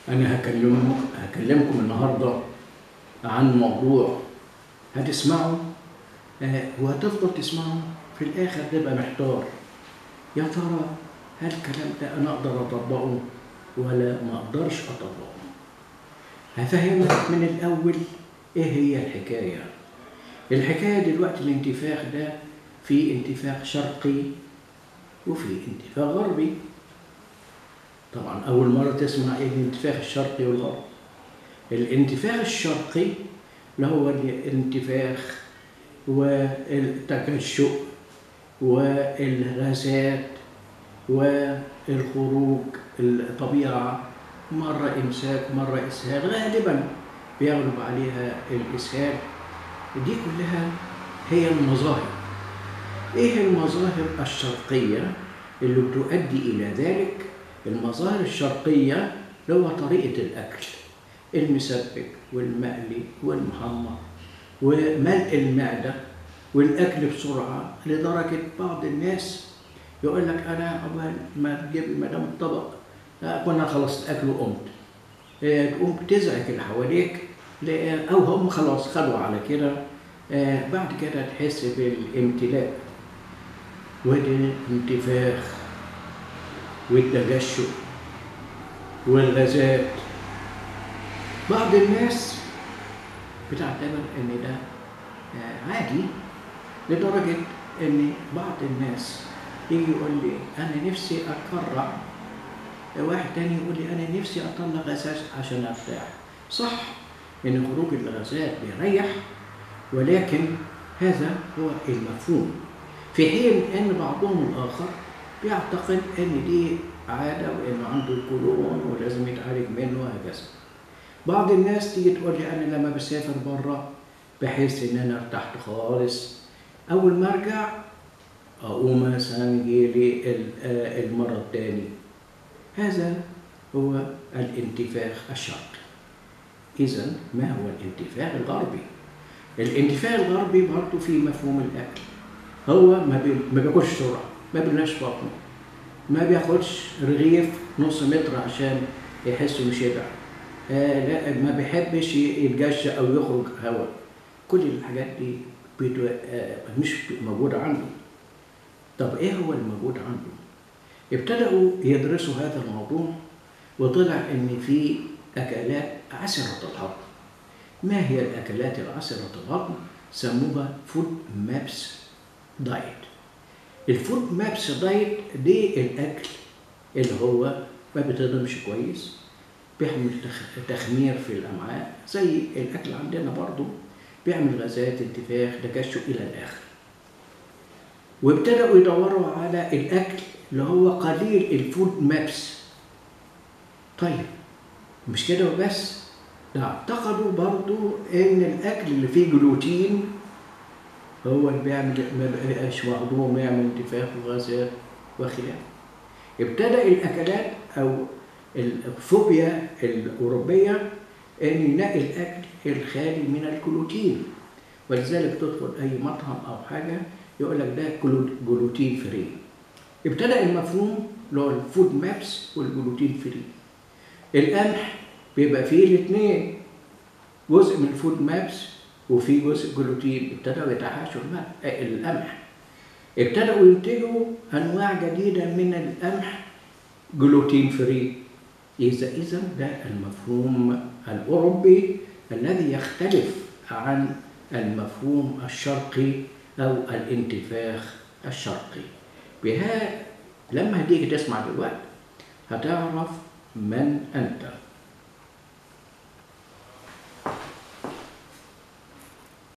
أنا هكلم هكلمكم النهاردة عن موضوع هتسمعه آه، وهتفضل تسمعه في الآخر تبقى محتار يا ترى هل الكلام ده أنا أقدر أطبقه ولا ما أقدرش أطبقه هفهمك من الأول إيه هي الحكاية الحكاية دلوقتي الانتفاخ ده في انتفاخ شرقي وفي انتفاخ غربي طبعا أول مرة تسمع إيه الانتفاخ الشرقي والغربي الانتفاخ الشرقي اللي هو الانتفاخ والتكشؤ والغازات والخروج الطبيعة مرة إمساك مرة إسهال غالبا بيغلب عليها الإسهال دي كلها هي المظاهر إيه المظاهر الشرقية اللي بتؤدي إلى ذلك المظاهر الشرقية اللي هو طريقة الأكل المسبك والمقلي والمحمر وملء المعدة والأكل بسرعة لدرجة بعض الناس يقول لك أنا أول ما تجيب المدام الطبق كنا خلصت أكل وقمت آه، تقوم تزعج اللي حواليك لا- أو هم خلاص خدوا على كده آه، بعد كده تحس بالامتلاء والانتفاخ والتجشؤ والغازات بعض الناس بتعتبر ان ده آه، عادي لدرجة ان بعض الناس يجي يقول لي انا نفسي اتكرع واحد تاني يقول لي انا نفسي اطلع غازات عشان ارتاح صح ان خروج الغازات بيريح ولكن هذا هو المفهوم في حين ان بعضهم الاخر بيعتقد ان دي عاده وانه عنده قولون ولازم يتعالج منه وهكذا بعض الناس تيجي تقول لي انا لما بسافر بره بحس ان انا ارتحت خالص اول ما ارجع اقوم مثلا يجيلي ال- آه المرض تاني هذا هو الانتفاخ الشرقي اذا ما هو الانتفاخ الغربي الانتفاخ الغربي برضه في مفهوم الاكل هو ما بي- ما بياكلش بسرعه ما بيملاش بطنه ما بياخدش رغيف نص متر عشان يحس انه شبع آه لا ما بيحبش يتجشى او يخرج هواء كل الحاجات دي بتو... آه مش موجوده عنده طب ايه هو الموجود عنده ابتدأوا يدرسوا هذا الموضوع وطلع ان في اكلات عسره الهضم ما هي الاكلات العسره الهضم سموها فود مابس دايت الفود مابس دايت دي الاكل اللي هو ما بيتهضمش كويس بيعمل تخ- تخمير في الامعاء زي الاكل عندنا برضو بيعمل غازات انتفاخ تكشف الى الاخر وابتدأوا يدوروا على الاكل اللي هو قليل الفود مابس طيب مش كده وبس ده اعتقدوا برضو ان الاكل اللي فيه جلوتين هو اللي بيعمل ما بقاش مهضوم يعمل انتفاخ وغازات وخلاف ابتدأ الأكلات أو الفوبيا الأوروبية أن ينقي الأكل الخالي من الجلوتين ولذلك تدخل أي مطعم أو حاجة يقول لك ده جلو- جلوتين فري ابتدأ المفهوم اللي هو الفود مابس والجلوتين فري القمح بيبقى فيه الاثنين جزء من الفود مابس وفي جزء جلوتين ابتدأوا يتحاشوا الماء آه، القمح ابتدأوا ينتجوا أنواع جديدة من القمح جلوتين فري إذا إذا ده المفهوم الأوروبي الذي يختلف عن المفهوم الشرقي أو الانتفاخ الشرقي بها لما هتيجي تسمع دلوقتي هتعرف من أنت